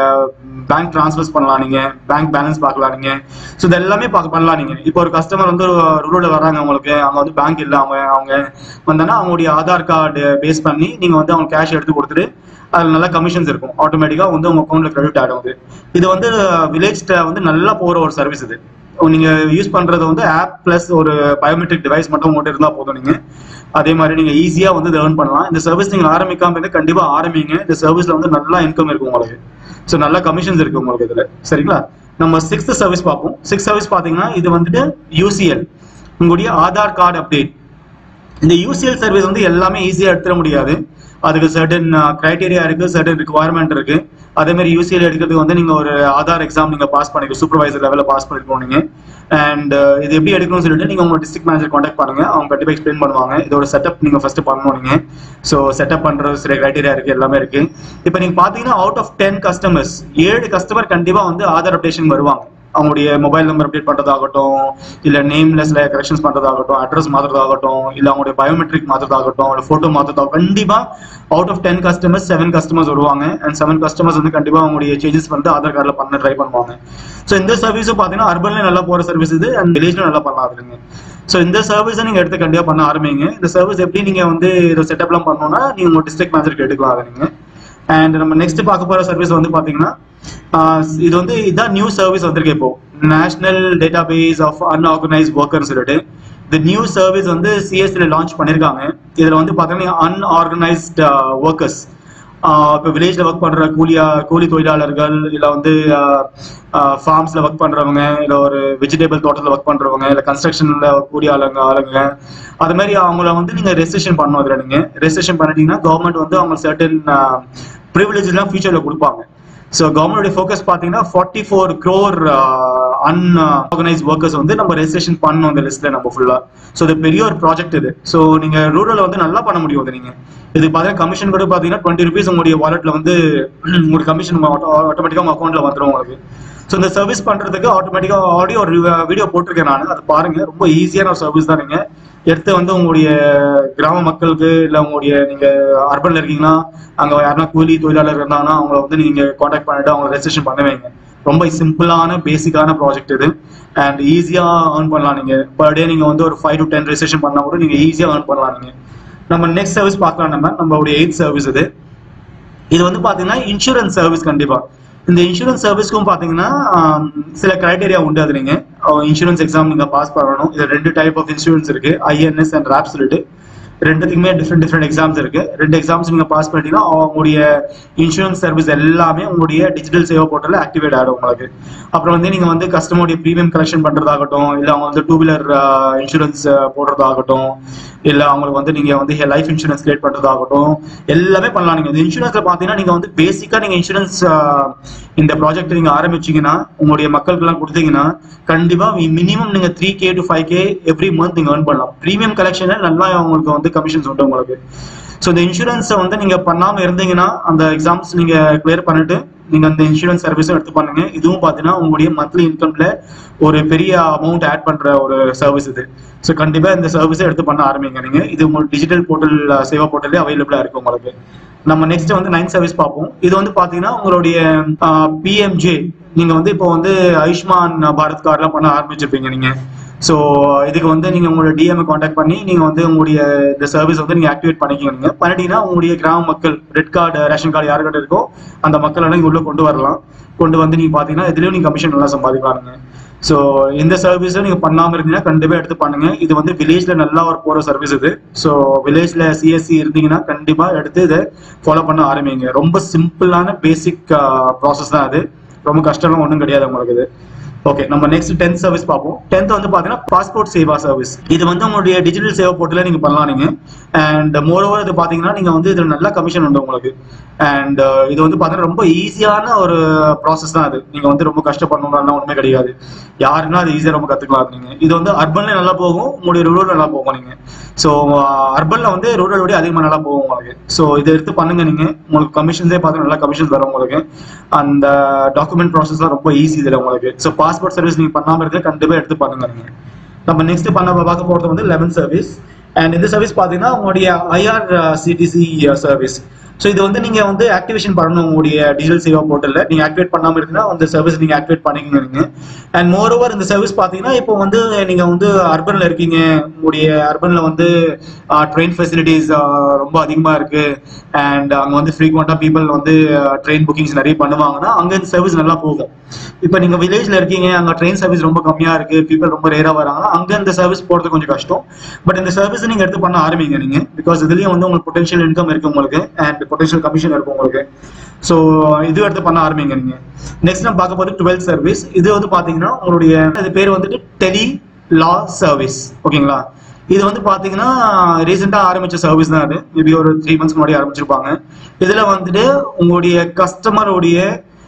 பேங்க் ட்ரான்ஸ்ஃபர்ஸ் பண்ணலாம் நீங்க பேங்க் பேலன்ஸ் பார்க்கலாம் நீங்க ஸோ இது எல்லாமே பார்க்க பண்ணலாம் நீங்க இப்போ ஒரு கஸ்டமர் வந்து ரூரல் வர்றாங்க உங்களுக்கு அவங்க வந்து பேங்க் இல்லை அவங்க அவங்க வந்தாங்கன்னா அவங்களுடைய ஆதார் கார்டு பேஸ் பண்ணி நீங்க வந்து அவங்க கேஷ் எடுத்து கொடுத்துட்டு அதுல நல்ல கமிஷன்ஸ் இருக்கும் ஆட்டோமேட்டிக்கா வந்து உங்க அக்கௌண்ட்ல கிரெடிட் ஆகும் இது இது வந்து வில்லேஜ் வந்து நல்லா போற ஒரு சர்வீஸ் இது நீங்க யூஸ் பண்றது வந்து ஆப் பிளஸ் ஒரு பயோமெட்ரிக் டிவைஸ் மட்டும் உங்கள்கிட்ட இருந்தா போதும் நீங்க அதே மாதிரி நீங்க ஈஸியா வந்து இதை ஏர்ன் பண்ணலாம் இந்த சர்வீஸ் நீங்க ஆரம்பிக்காம இருந்து கண்டிப்பா ஆரம்பிங்க இந்த சர்வீஸ்ல வந்து நல்லா இன்கம் இருக்கும் உங்களுக்கு ஸோ நல்ல கமிஷன்ஸ் இருக்கு உங்களுக்கு இதுல சரிங்களா நம்ம சிக்ஸ்த் சர்வீஸ் பார்ப்போம் சிக்ஸ் சர்வீஸ் பாத்தீங்கன்னா இது வந்துட்டு யூசிஎல் உங்களுடைய ஆதார் கார்டு அப்டேட் இந்த யூசிஎல் சர்வீஸ் வந்து எல்லாமே ஈஸியா எடுத்துட முடியாது அதுக்கு சர்டன் கிரைட்டீரியா இருக்கு சர்டன் ரிக்குவயர்மெண்ட் இருக்கு அதே மாதிரி யூசிஎல் எடுக்கிறதுக்கு வந்து நீங்க ஒரு ஆதார் எக்ஸாம் நீங்க பாஸ் பண்ணிருக்கோம் சூப்பர்வைசர் லெவலில் பாஸ் பண்ணிருக்கோம் நீங்க அண்ட் இது எப்படி எடுக்கணும்னு சொல்லிட்டு நீங்க உங்க டிஸ்ட்ரிக்ட் மேனேஜர் காண்டாக்ட் பண்ணுங்க அவங்க கண்டிப்பா எக்ஸ்பிளைன் பண்ணுவாங்க இதோட செட்டப் நீங்க ஃபர்ஸ்ட் பண்ணணும் நீங்க ஸோ செட்டப் பண்ற சில கிரைட்டீரியா இருக்கு எல்லாமே இருக்கு இப்போ நீங்க பாத்தீங்கன்னா அவுட் ஆஃப் டென் கஸ்டமர்ஸ் ஏழு கஸ்டமர் கண்டிப்பா வந்து ஆதார் அப்டேஷன் வருவாங்க அவங்களுடைய மொபைல் நம்பர் அப்டேட் பண்றதாகட்டும் இல்ல நேம்ல சில கரெக்ஷன்ஸ் பண்றதாகட்டும் அட்ரஸ் மாத்துறதாகட்டும் இல்ல அவங்களுடைய பயோமெட்ரிக் மாத்துறதாகட்டும் இல்ல போட்டோ மாத்துறதாகட்டும் கண்டிப்பா out of ten customers seven customers வருவாங்க அண்ட் செவன் கஸ்டமர்ஸ் வந்து கண்டிப்பா அவங்களுடைய சேஞ்சஸ் வந்து ஆதார் கார்டுல பண்ண ட்ரை பண்ணுவாங்க ஸோ இந்த சர்வீஸும் பாத்தீங்கன்னா அர்பன்ல நல்லா போற சர்வீஸ் இது அண்ட் வில்லேஜ்ல நல்லா பண்ணலாம் அதுங்க ஸோ இந்த சர்வீஸை நீங்க எடுத்து கண்டிப்பா பண்ண ஆரம்பிங்க இந்த சர்வீஸ் எப்படி நீங்க வந்து இதை செட்டப்லாம் பண்ணணும்னா நீங்க உங்க டிஸ்ட்ரிக்ட் மேனேஜருக்கு எடுக்கலாம் அதை நீங்க அண்ட் நம்ம நெக்ஸ்ட் பார்க்க போற சர்வீஸ் வந்து பாத்தீங்கன்னா ஆஹ் இது வந்து இதான் நியூ சர்வீஸ் வந்திருக்கு இப்போ national database of unorganise ஒர்க்கர்னு சொல்லிட்டு இந்த நியூ சர்வீஸ் வந்து சிஎஸ்சியில் லான்ச் பண்ணியிருக்காங்க இதில் வந்து பார்த்தீங்கன்னா அன்ஆர்கனைஸ்ட் ஒர்க்கர்ஸ் இப்போ வில்லேஜில் ஒர்க் பண்ணுற கூலியா கூலி தொழிலாளர்கள் இல்லை வந்து ஃபார்ம்ஸில் ஒர்க் பண்ணுறவங்க இல்லை ஒரு வெஜிடபிள் தோட்டத்தில் ஒர்க் பண்ணுறவங்க இல்லை கன்ஸ்ட்ரக்ஷனில் கூலி ஆளுங்க ஆளுங்க அது மாதிரி அவங்கள வந்து நீங்கள் ரெஜிஸ்ட்ரேஷன் பண்ணணும் அதில் நீங்கள் ரெஜிஸ்ட்ரேஷன் பண்ணிட்டீங்கன்னா கவர்மெண்ட் வந்து அவங்க சர்டன் ப்ரிவிலேஜ்லாம் ஃபியூச்சரில் கொடுப்பாங்க ஸோ கவர்மெண்டோட ஃபோக்கஸ் பார்த்தீங்கன்னா forty four crore unorganise workers வந்து நம்ம ரெஜிஸ்ட்ரேஷன் பண்ணணும் இந்த லிஸ்ட்ல நம்ம ஃபுல்லா ஸோ இது பெரிய ஒரு ப்ராஜெக்ட் இது ஸோ நீங்க ரூரல் வந்து நல்லா பண்ண முடியும் அது நீங்க இது பார்த்தீங்கன்னா கமிஷன் கூட பார்த்தீங்கன்னா டுவெண்ட்டி ருபீஸ் உங்களுடைய வாலெட்ல வந்து உங்களுக்கு கமிஷன் ஆட்டோமேட்டிக்காக உங்க அக்கௌண்ட்ல வந்துடும் உங்களுக்கு ஸோ இந்த சர்வீஸ் பண்றதுக்கு ஆட்டோமேட்டிக்காக ஆடியோ ஒரு வீடியோ போட்டிருக்கேன் நான் அது பாருங்க ரொம்ப ஈஸியான ஒரு சர்வீஸ் தான் நீங்க எடுத்து வந்து உங்களுடைய கிராம மக்களுக்கு இல்லை உங்களுடைய நீங்க அர்பன்ல இருக்கீங்கன்னா அங்க யாருன்னா கூலி தொழிலாளர் இருந்தாங்கன்னா அவங்கள வந்து நீங்க காண்டாக்ட் பண்ணிட்டு அவங்க ரெஜிஸ்ட்ரேஷன் பண்ண வைங்க ரொம்ப சிம்பிளான பேசிக்கான ப்ராஜெக்ட் இது அண்ட் ஈஸியா ஏர்ன் பண்ணலாம் நீங்க பர் டே நீங்க வந்து ஒரு ஃபைவ் டு டென் ரெஜிஸ்ட்ரேஷன் பண்ணா கூட நீங்க ஈஸியா ஏர்ன் பண்ணலாம் நீங்க நம்ம நெக்ஸ்ட் சர்வீஸ் பார்க்கலாம் நம்ம நம்மளுடைய எயிட் சர்வீஸ் இது இது வந்து பாத்தீங்கன்னா இன்சூரன்ஸ் சர்வீஸ் கண்டிப்பா இந்த இன்சூரன்ஸ் சர்வீஸ்க்கும் பாத்தீங்கன்னா ஆம், சில கிரைட்டீரியா உண்டு அது நீங்க இன்சூரன்ஸ் எக்ஸாம் நீங்க பாஸ் பண்ணணும் இது ரெண்டு டைப் ஆஃப் இன்சூரன்ஸ் இருக்கு ஐஎன்எஸ் அண்ட் ராப் சொல்லிட்டு ரெண்டுத்துக்குமே டிஃப்ரெண்ட் டிஃப்ரெண்ட் எக்ஸாம்ஸ் இருக்கு ரெண்டு எக்ஸாம்ஸ் நீங்க பாஸ் பண்ணிட்டீங்கன்னா உங்களுடைய இன்சூரன்ஸ் சர்வீஸ் எல்லாமே உங்களுடைய டிஜிட்டல் சேவை போர்ட்டல்ல ஆக்டிவேட் ஆகிடும் உங்களுக்கு அப்புறம் வந்து நீங்க வந்து கஸ்டமருடைய ப்ரீமியம் கலெக்ஷன் பண்றதாகட்டும் இல்ல அவங்க வந்து டூ வீலர் இன்சூரன்ஸ் போடுறதாகட்டும் இல்ல அவங்களுக்கு வந்து நீங்க வந்து லைஃப் இன்சூரன்ஸ் கிரியேட் பண்றதாகட்டும் எல்லாமே பண்ணலாம் நீங்க இந்த இன்சூரன்ஸ்ல பாத்தீங்கன்னா நீங்க வந்து பேசிக்கா நீங்க இன்சூரன்ஸ் இந்த ப்ராஜெக்ட் நீங்க ஆரம்பிச்சீங்கன்னா உங்களுடைய மக்களுக்கு எல்லாம் கொடுத்தீங்கன்னா கண்டிப்பா மினிமம் நீங்க three K to five K every month நீங்க ஏர்ன் பண்ணலாம் ப்ரீமியம் கலெக்ஷன் நல்லா உங்களுக்கு வந்து கமிஷன்ஸ் உண்டு உங்களுக்கு ஸோ இந்த இன்சூரன்ஸை வந்து நீங்க பண்ணாம இருந்தீங்கன்னா அந்த எக்ஸாம்ஸ் நீங்க கிளியர் பண்ணிட்டு நீங்க அந்த இன்சூரன்ஸ் சர்வீஸும் எடுத்து பண்ணுங்க இதுவும் பாத்தீங்கன்னா உங்களுடைய மந்த்லி இன்கம்ல ஒரு பெரிய அமௌண்ட் ஆட் பண்ற ஒரு சர்வீஸ் இது ஸோ கண்டிப்பா இந்த சர்வீஸை எடுத்து பண்ண ஆரம்பிங்க நீங்க இது உங்களுக்கு டிஜிட்டல் போர்ட்டல் சேவா போர்ட்டலே அவைலபிளா இருக்கு உங்களுக்கு நம்ம நெக்ஸ்ட் வந்து நைன் சர்வீஸ் பார்ப்போம் இது வந்து பாத்தீங்கன்னா உங்களுடைய பிஎம்ஜே நீங்க வந்து இப்போ வந்து ஆயுஷ்மான் பாரத் கார்டுலாம் பண்ண ஆரம்பிச்சிருப்பீங்க நீங்க ஸோ இதுக்கு வந்து நீங்க உங்களோட டிஎம் காண்டாக்ட் பண்ணி நீங்க வந்து உங்களுடைய இந்த சர்வீஸ் வந்து நீங்க ஆக்டிவேட் பண்ணிக்கோங்க பண்ணிட்டீங்கன்னா உங்களுடைய கிராம மக்கள் ரெட் கார்டு ரேஷன் கார்டு யாருக்கிட்ட இருக்கோ அந்த மக்கள் எல்லாம் இங்க உள்ள கொண்டு வரலாம் கொண்டு வந்து நீங்க பாத்தீங்கன்னா இதுலயும் நீங்க கமிஷன் நல்லா சம்பாதிக்கலாங்க ஸோ இந்த சர்வீஸும் நீங்க பண்ணாம இருந்தீங்கன்னா கண்டிப்பா எடுத்து பண்ணுங்க இது வந்து வில்லேஜ்ல நல்லா ஒரு போற சர்வீஸ் இது ஸோ வில்லேஜ்ல சிஎஸ்சி இருந்தீங்கன்னா கண்டிப்பா எடுத்து இதை ஃபாலோ பண்ண ஆரம்பிங்க ரொம்ப சிம்பிளான பேசிக் ப்ராசஸ் தான் அது ரொம்ப கஷ்டம்லாம் ஒன்றும் கிடையாது உங்களுக்கு இது ஓகே நம்ம நெக்ஸ்ட் டென்த் சர்வீஸ் பார்ப்போம் டென்த் வந்து பாத்தீங்கன்னா பாஸ்போர்ட் சேவா சர்வீஸ் இது வந்து உங்களுடைய டிஜிட்டல் சேவா போர்ட்டல நீங்க பண்ணலாம் நீங்க அண்ட் மோர் ஓவர் இது பாத்தீங்கன்னா நீங்க வந்து இதுல நல்ல கமிஷன் உண்டு உங்களுக்கு அண்ட் இது வந்து பாத்தீங்கன்னா ரொம்ப ஈஸியான ஒரு ப்ராசஸ் தான் அது நீங்க வந்து ரொம்ப கஷ்டப்படணும்னா ஒண்ணுமே கிடையாது யாருன்னா அது ஈஸியா ரொம்ப கத்துக்கலாம் நீங்க இது வந்து அர்பன்ல நல்லா போகும் உங்களுடைய ரூரல் நல்லா போகும் நீங்க ஸோ அர்பன்ல வந்து ரூரல் விட அதிகமா நல்லா போகும் உங்களுக்கு ஸோ இதை எடுத்து பண்ணுங்க நீங்க உங்களுக்கு கமிஷன்ஸே பார்த்து நல்லா கமிஷன்ஸ் வரும் உங்களுக்கு அந்த டாக்குமெண்ட் ப்ராசஸ்லாம் ரொம்ப ஈஸி இதில் உங்களுக்கு ஸோ பாஸ்போர்ட் சர்வீஸ் நீங்க பண்ணாம இருக்க கண்டிப்பா எடுத்து பண்ணுங்க நீங்க நம்ம நெக்ஸ்ட் பண்ண பார்க்க போறது வந்து லெவன் சர்வீஸ் அண்ட் இந்த சர்வீஸ் பாத்தீங்கன்னா உங்களுடைய ஐஆர் சிடிசி சர்வீஸ் ஸோ இது வந்து நீங்க வந்து ஆக்டிவேஷன் பண்ணணும் உங்களுடைய டிஜிட்டல் சேவா போர்ட்டல்ல நீங்க ஆக்டிவேட் பண்ணாம இருந்தீங்கன்னா அந்த சர்வீஸ் நீங்க ஆக்டிவேட் பண்ணிக்கங்க நீங்க அண்ட் மோர் ஓவர் இந்த சர்வீஸ் பாத்தீங்கன்னா இப்போ வந்து நீங்க வந்து அர்பன்ல இருக்கீங்க உங்களுடைய அர்பன்ல வந்து ட்ரெயின் ஃபெசிலிட்டிஸ் ரொம்ப அதிகமா இருக்கு அண்ட் அங்க வந்து ஃப்ரீக்வெண்டா பீப்புள் வந்து ட்ரெயின் புக்கிங்ஸ் நிறைய பண்ணுவாங்கன்னா அங்க இந்த சர்வீஸ் நல்லா போகும் இப்போ நீங்க வில்லேஜ்ல இருக்கீங்க அங்க ட்ரெயின் சர்வீஸ் ரொம்ப கம்மியா இருக்கு பீப்புள் ரொம்ப ரேரா வராங்க அங்க இந்த சர்வீஸ் போறது கொஞ்சம் கஷ்டம் பட் இந்த சர்வீஸ் நீங்க எடுத்து பண்ண ஆரம்பிங்க நீங்க பிகாஸ் இதுலயும் வந்து உங்களுக்கு பொட்டன்ஷியல் இன்கம் இருக்கு உங்களுக்கு அண்ட் பொட்டன்ஷியல் கமிஷன் இருக்கு உங்களுக்கு ஸோ இது எடுத்து பண்ண ஆரம்பிங்க நீங்க நெக்ஸ்ட் நம்ம பார்க்க போது டுவெல்த் சர்வீஸ் இது வந்து பாத்தீங்கன்னா உங்களுடைய இது பேர் வந்துட்டு டெலி லா சர்வீஸ் ஓகேங்களா இது வந்து பாத்தீங்கன்னா ரீசெண்டா ஆரம்பிச்ச சர்வீஸ் தான் அது மேபி ஒரு த்ரீ மந்த்ஸ் முன்னாடி ஆரம்பிச்சிருப்பாங்க இதுல வந்துட்டு உங்களுடைய கஸ்டமருடைய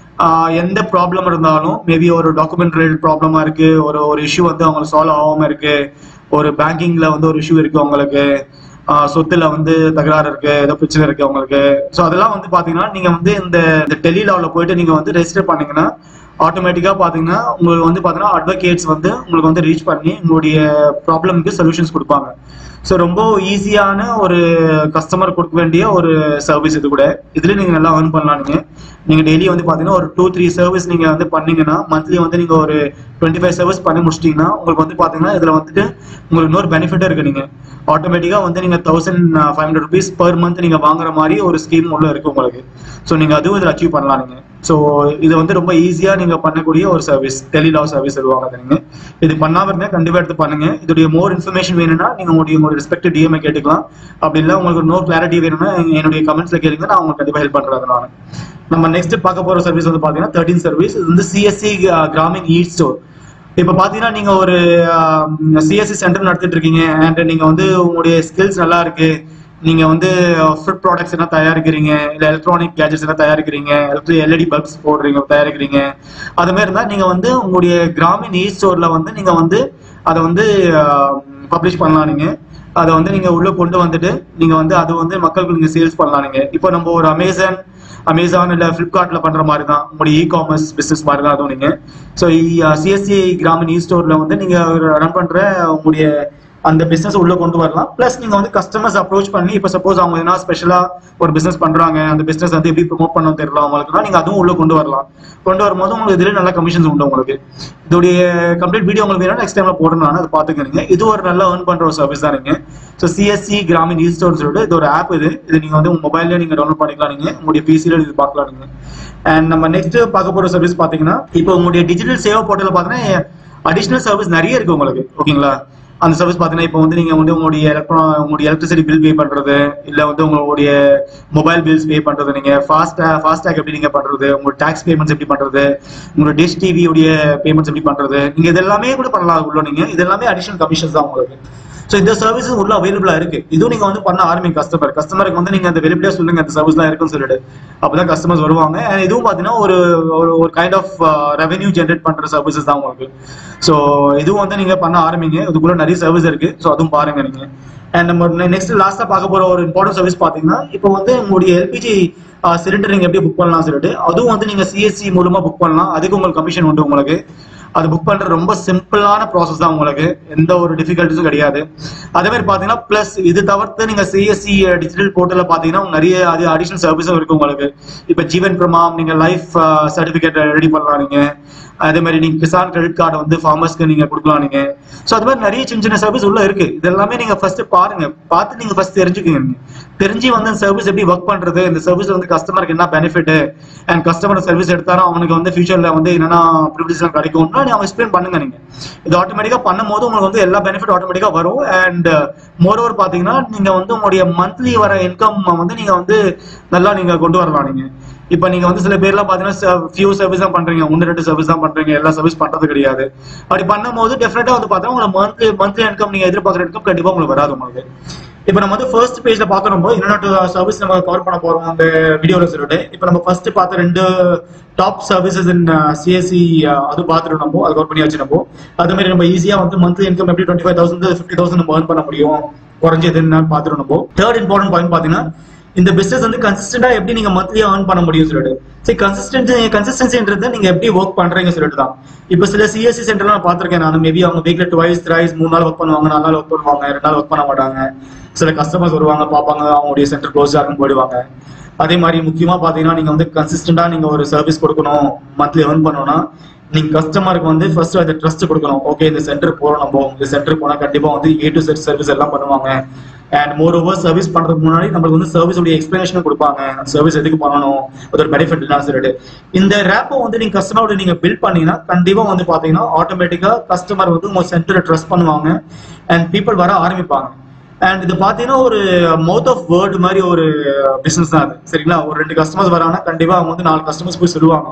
எந்த ப்ராப்ளம் இருந்தாலும் மேபி ஒரு டாக்குமெண்ட் ரிலேட்டட் ப்ராப்ளமா இருக்கு ஒரு ஒரு இஷ்யூ வந்து அவங்களுக்கு சால்வ் ஆகாம இருக்கு ஒரு பேங்கிங்ல வந்து ஒரு இஷ்யூ இருக்கு உங்களுக்கு ஆஹ் சொத்துல வந்து தகராறு இருக்கு ஏதோ பிரச்சனை இருக்கு உங்களுக்கு ஸோ அதெல்லாம் வந்து பாத்தீங்கன்னா நீங்க வந்து இந்த இந்த டெலிலாவில் போயிட்டு நீங்க வந்து ரெஜிஸ்டர் பண்ணீங்கன்னா ஆட்டோமேட்டிக்கா பாத்தீங்கன்னா உங்களுக்கு வந்து பாத்தீங்கன்னா அட்வொகேட்ஸ் வந்து உங்களுக்கு வந்து ரீச் பண்ணி உங்களுடைய ப்ராப்ளம்க்கு சொல்யூஷன்ஸ் கொடுப்பாங்க ஸோ ரொம்ப ஈஸியான ஒரு கஸ்டமர் கொடுக்க வேண்டிய ஒரு சர்வீஸ் இது கூட இதுல நீங்க நல்லா earn பண்ணலாம் நீங்க நீங்க டெய்லி வந்து பாத்தீங்கன்னா ஒரு டூ த்ரீ சர்வீஸ் நீங்க வந்து பண்ணீங்கன்னா மந்த்லி வந்து நீங்க ஒரு டுவெண்ட்டி ஃபைவ் சர்வீஸ் பண்ணி முடிச்சிட்டீங்கன்னா உங்களுக்கு வந்து பாத்தீங்கன்னா இதுல வந்துட்டு உங்களுக்கு இன்னொரு பெனிஃபிட்டே இருக்கு நீங்க ஆட்டோமேட்டிக்கா வந்து நீங்க thousand five hundred rupees per month நீங்க வாங்குற மாதிரி ஒரு ஸ்கீம் உள்ள இருக்கு உங்களுக்கு ஸோ நீங்க அதுவும் இதில் அச்சீவ் பண்ணலாம் நீங்க ஸோ இது வந்து ரொம்ப ஈஸியா நீங்க பண்ணக்கூடிய ஒரு சர்வீஸ் டெலிலா சர்வீஸ் சொல்லுவாங்க அதை நீங்க இது பண்ணாம இருந்தா கண்டிப்பா எடுத்து பண்ணுங்க இதோடைய மோர் இன்ஃபர்மேஷன் வேணும்னா நீங்க உங்களுடைய உங்களுடைய ரெஸ்பெக்ட் டிஎம்ஐ கேட்டுக்கலாம் அப்படி இல்லை உங்களுக்கு நோ கிளாரிட்டி வேணும்னா என்னுடைய கமெண்ட்ஸ்ல கேளுங்க நான் உங்களுக்கு கண்டிப்பா ஹெல்ப் பண்றேன் அதனால நம்ம நெக்ஸ்ட் பார்க்க போற சர்வீஸ் வந்து பாத்தீங்கன்னா தேர்ட்டின் சர்வீஸ் இது வந்து சிஎஸ்சி கிராமின் இ ஸ்டோர் இப்போ பாத்தீங்கன்னா நீங்க ஒரு சிஎஸ்சி சென்டர் நடத்திட்டு இருக்கீங்க அண்ட் நீங்க வந்து உங்களுடைய ஸ்கில்ஸ் நல்லா இருக்கு நீங்க வந்து ஃபுட் ப்ராடக்ட்ஸ் என்ன தயாரிக்கிறீங்க இல்ல எலக்ட்ரானிக் கேஜெட்ஸ் என்ன தயாரிக்கிறீங்க எல்இடி பல்ப்ஸ் போடுறீங்க தயாரிக்கிறீங்க அது மாதிரி இருந்தா நீங்க வந்து உங்களுடைய கிராமின் இ ஸ்டோர்ல வந்து நீங்க வந்து அதை வந்து பப்ளிஷ் பண்ணலாம் நீங்க அதை வந்து நீங்க உள்ள கொண்டு வந்துட்டு நீங்க வந்து அது வந்து மக்களுக்கு நீங்க சேல்ஸ் பண்ணலாம் நீங்க இப்போ நம்ம ஒரு அமேசான் அமேசான் இல்ல பிளிப்கார்ட்ல பண்ற மாதிரி தான் உங்களுடைய இ காமர்ஸ் பிசினஸ் மாதிரி தான் அதுவும் நீங்க ஸோ சிஎஸ்சி கிராமின் இ ஸ்டோர்ல வந்து நீங்க ரன் பண்ற உங்களுடைய அந்த பிசினஸ் உள்ள கொண்டு வரலாம் பிளஸ் நீங்க வந்து கஸ்டமர்ஸ் அப்ரோச் பண்ணி இப்போ சப்போஸ் அவங்க என்ன ஸ்பெஷலா ஒரு பிசினஸ் பண்றாங்க அந்த பிசினஸ் வந்து எப்படி ப்ரொமோட் பண்ண தெரியல அவங்களுக்குனா நீங்க அதுவும் உள்ள கொண்டு வரலாம் கொண்டு வரும்போது உங்களுக்கு இதுல நல்ல கமிஷன்ஸ் உண்டு உங்களுக்கு இதோடைய கம்ப்ளீட் வீடியோ உங்களுக்கு வேணும் நெக்ஸ்ட் டைம்ல போடுறேன் நான் அதை பாத்துக்கிறீங்க இது ஒரு நல்ல earn பண்ற ஒரு சர்வீஸ் தான் நீங்க so CSC Grameen e store சொல்லிட்டு இது ஒரு ஆப் இது இது நீங்க வந்து உங்க மொபைல்ல நீங்க டவுன்லோட் பண்ணிக்கலாம் நீங்க உங்களுடைய பிசில இது பார்க்கலாம் நீங்க அண்ட் நம்ம நெக்ஸ்ட் பார்க்க போற சர்வீஸ் பாத்தீங்கன்னா இப்போ உங்களுடைய டிஜிட்டல் சேவா போர்ட்டல் பாத்தீங்கன்னா அடிஷனல் சர்வீஸ் நிறைய இருக்கு உங்களுக்கு ஓகேங்களா அந்த சர்வீஸ் பார்த்தீங்கன்னா இப்போ வந்து நீங்க வந்து உங்களுடைய எலக்ட்ரா உங்களுடைய எலக்ட்ரிசிட்டி பில் பே பண்றது இல்ல வந்து உங்களுடைய மொபைல் பில்ஸ் பே பண்றது நீங்க ஃபாஸ்ட் ஃபாஸ்டாக் எப்படி நீங்க பண்றது உங்களோட டாக்ஸ் பேமெண்ட்ஸ் எப்படி பண்றது உங்களோட டிஷ் டிவி உடைய பேமெண்ட்ஸ் எப்படி பண்றது நீங்க இது எல்லாமே கூட பண்ணலாம் உள்ள நீங்க இது எல்லாமே அடிஷனல் கமிஷன்ஸ் தான் உங்களுக்கு ஸோ இந்த சர்வீஸ் உள்ள அவைலபிளா இருக்கு இதுவும் நீங்க வந்து பண்ண ஆரம்பிங்க கஸ்டமர் கஸ்டமருக்கு வந்து நீங்க அந்த வெளிப்படையா சொல்லுங்க அந்த சர்வீஸ் தான் இருக்குன்னு சொல்லிட்டு அப்பதான் கஸ்டமர்ஸ் வருவாங்க And இதுவும் பாத்தீங்கன்னா ஒரு ஒரு ஒரு கைண்ட் ஆஃப் ரெவென்யூ ஜென்ரேட் பண்ற சர்வீசஸ் தான் உங்களுக்கு ஸோ இதுவும் வந்து நீங்க பண்ண ஆரம்பிங்க இதுக்குள்ள நிறைய சர்வீஸ் இருக்கு ஸோ அதுவும் பாருங்க நீங்க அண்ட் நம்ம நெக்ஸ்ட் லாஸ்டா பார்க்க போற ஒரு இம்பார்ட்டன்ட் சர்வீஸ் பாத்தீங்கன்னா இப்போ வந்து உங்களுடைய எல்பிஜி சிலிண்டர் நீங்க எப்படி புக் பண்ணலாம் சொல்லிட்டு அதுவும் வந்து நீங்க சிஎஸ்சி மூலமா புக் பண்ணலாம் அதுக்கு உங்களுக்கு கமிஷன் உண்டு உங்களுக்கு அது புக் பண்ற ரொம்ப சிம்பிளான ப்ராசஸ் தான் உங்களுக்கு எந்த ஒரு டிஃபிகல்ட்டிஸும் கிடையாது அதே மாதிரி பாத்தீங்கன்னா பிளஸ் இது தவிர்த்து நீங்க சிஎஸ்சி டிஜிட்டல் போர்ட்டல்ல பாத்தீங்கன்னா நிறைய அது அடிஷனல் சர்வீஸும் இருக்கு உங்களுக்கு இப்ப ஜீவன் பிரமாம் நீங்க லைஃப் சர்டிபிகேட் ரெடி பண்ணலாம் நீங்க அதே மாதிரி நீங்க கிசான் கிரெடிட் கார்டு வந்து ஃபார்மர்ஸ்க்கு நீங்க கொடுக்கலாம் நீங்க சோ அது மாதிரி நிறைய சின்ன சின்ன சர்வீஸ் உள்ள இருக்கு இது எல்லாமே நீங்க ஃபர்ஸ்ட் பாருங்க பார்த்து நீங்க ஃபர்ஸ்ட் தெரிஞ்சுக்கங்க நீங்க. தெரிஞ்சு வந்து இந்த சர்வீஸ் எப்படி ஒர்க் பண்றது இந்த சர்வீஸ் வந்து கஸ்டமருக்கு என்ன பெனிஃபிட் அண்ட் கஸ்டமர் சர்வீஸ் எடுத்தாலும் அவனுக்கு வந்து ஃபியூச்சர்ல வந்து என்னென்ன ப்ரிவிலேஜ் கிடைக்கும்னா நீங்க எக்ஸ்பிளைன் பண்ணுங்க நீங்க இது ஆட்டோமேட்டிக்கா பண்ணும்போது உங்களுக்கு வந்து எல்லா பெனிஃபிட் ஆட்டோமேட்டிக்கா வரும் அண்ட் மோர் ஓவர் பாத்தீங்கன்னா நீங்க வந்து உங்களுடைய மந்த்லி வர இன்கம் வந்து நீங்க வந்து நல்லா நீங்க கொண்டு வரலாம் நீங்க இப்ப நீங்க வந்து சில பேர்லாம் பாத்தீங்கன்னா ஃபியூ சர்வீஸ் தான் பண்றீங்க ஒன்னு ரெண்டு சர்வீஸ் தான் பண்றீங்க எல்லா சர்வீஸ் பண்றது கிடையாது அப்படி பண்ணும்போது டெஃபினட்டா வந்து பார்த்தா உங்களுக்கு மந்த்லி மந்த்லி இன்கம் நீங்க எதிர்பார்க்குற இன்கம் கண்டிப்பா உங்களுக்கு வராது உங்களுக்கு இப்போ நம்ம வந்து ஃபர்ஸ்ட் பேஜ்ல பார்க்கணும் என்னென்ன சர்வீஸ் நம்ம கவர் பண்ண போறோம் அந்த வீடியோல சொல்லிட்டு இப்போ நம்ம ஃபர்ஸ்ட் பார்த்த ரெண்டு டாப் சர்வீசஸ் இன் சிஎஸ்சி அது பார்த்துட்டு நம்ம அது கவர் பண்ணி வச்சு நம்ம அது மாதிரி நம்ம ஈஸியா வந்து மந்த்லி இன்கம் எப்படி twenty five thousand fifty thousand நம்ம earn பண்ண முடியும் குறைஞ்சது என்னன்னு பார்த்துட்டு நம்ம தேர்ட் இம்பார்ட்டன்ட் பாயிண்ட் பாத்தீங்கன்னா இந்த பிசினஸ் வந்து கன்சிஸ்டண்டா எப்படி நீங்க மந்த்லி earn பண்ண முடியும் சொல்லிட்டு சரி கன்சிஸ்டன்சி கன்சிஸ்டன்சின்றது நீங்க எப்படி ஒர்க் பண்றீங்க சொல்லிட்டு தான் இப்போ சில சிஎஸ்சி சென்டர்ல நான் பார்த்திருக்கேன் நான் மேபி அவங்க வீக்ல டுவைஸ் த்ரைஸ் மூணு நாள் ஒர்க் பண்ணுவாங்க நாலு நாள் ஒர்க் பண்ணுவாங்க ரெண்டு நாள் ஒர்க் பண்ண மாட்டாங்க சில கஸ்டமர்ஸ் வருவாங்க பார்ப்பாங்க அவங்களுடைய சென்டர் க்ளோஸ் ஆகும் போயிடுவாங்க அதே மாதிரி முக்கியமா பாத்தீங்கன்னா நீங்க வந்து கன்சிஸ்டண்டா நீங்க ஒரு சர்வீஸ் கொடுக்கணும் மந்த்லி earn பண்ணணும்னா நீங்க கஸ்டமருக்கு வந்து ஃபர்ஸ்ட் அந்த ட்ரஸ்ட் கொடுக்கணும் ஓகே இந்த சென்டர் போறோம் நம்ம இந்த சென்டர் போனா கண்டிப்பா வந்து ஏ டு செட் சர்வீஸ் எல்லாம் பண்ணுவாங்க அண்ட் மோர் ஓவர் சர்வீஸ் பண்றதுக்கு முன்னாடி நம்மளுக்கு வந்து சர்வீஸ் உடைய எக்ஸ்பிளனேஷன் கொடுப்பாங்க அந்த சர்வீஸ் எதுக்கு பண்ணணும் அது ஒரு பெனிஃபிட் என்ன சொல்லிட்டு இந்த ரேப்பை வந்து நீங்க கஸ்டமரோட நீங்க பில்ட் பண்ணீங்கன்னா கண்டிப்பா வந்து பாத்தீங்கன்னா ஆட்டோமேட்டிக்கா கஸ்டமர் வந்து உங்க சென்டரை ட்ரஸ்ட் பண்ணுவாங்க அண்ட் பீப்புள் வர ஆரம்பிப்பாங்க அண்ட் இது பாத்தீங்கன்னா ஒரு மவுத் ஆஃப் வேர்ட் மாதிரி ஒரு பிசினஸ் தான் அது சரிங்களா ஒரு ரெண்டு கஸ்டமர்ஸ் வராங்கன்னா கண்டிப்பா அவங்க வந்து நாலு கஸ்டமர்ஸ் போய் சொல்லுவாங்க